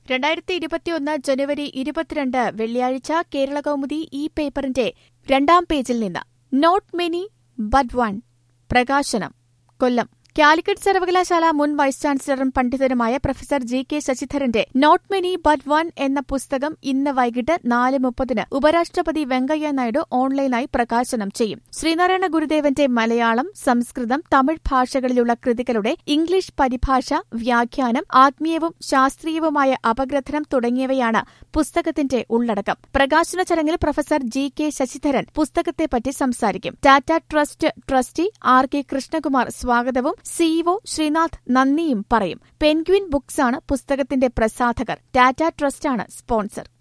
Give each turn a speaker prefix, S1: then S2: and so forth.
S1: രണ്ടായിരത്തി ഇരുപത്തിയൊന്ന് ജനുവരി ഇരുപത്തിരണ്ട് വെള്ളിയാഴ്ച കേരള കൗമുദി ഈ പേപ്പറിന്റെ രണ്ടാം പേജിൽ നിന്ന് നോട്ട് മെനി ബട്ട് വൺ പ്രകാശനം കൊല്ലം കാലിക്കറ്റ് സർവകലാശാല മുൻ വൈസ് ചാൻസലറും പണ്ഡിതനുമായ പ്രൊഫസർ ജി കെ ശശിധരന്റെ നോട്ട് മെനി ബട്ട് വൺ എന്ന പുസ്തകം ഇന്ന് വൈകിട്ട് നാല് മുപ്പതിന് ഉപരാഷ്ട്രപതി വെങ്കയ്യ നായിഡു ഓൺലൈനായി പ്രകാശനം ചെയ്യും ശ്രീനാരായണ ഗുരുദേവന്റെ മലയാളം സംസ്കൃതം തമിഴ് ഭാഷകളിലുള്ള കൃതികളുടെ ഇംഗ്ലീഷ് പരിഭാഷ വ്യാഖ്യാനം ആത്മീയവും ശാസ്ത്രീയവുമായ അപഗ്രഥനം തുടങ്ങിയവയാണ് പുസ്തകത്തിന്റെ ഉള്ളടക്കം പ്രകാശന ചടങ്ങിൽ പ്രൊഫസർ ജി കെ ശശിധരൻ പുസ്തകത്തെപ്പറ്റി സംസാരിക്കും Tata trust trustee R K Krishnakumar സ്വാഗതവും സിഇഒ ശ്രീനാഥ് നന്ദിയും പറയും പെൻഗ്വിൻ ബുക്സാണ് പുസ്തകത്തിന്റെ പ്രസാധകർ ടാറ്റ ട്രസ്റ്റാണ് സ്പോൺസർ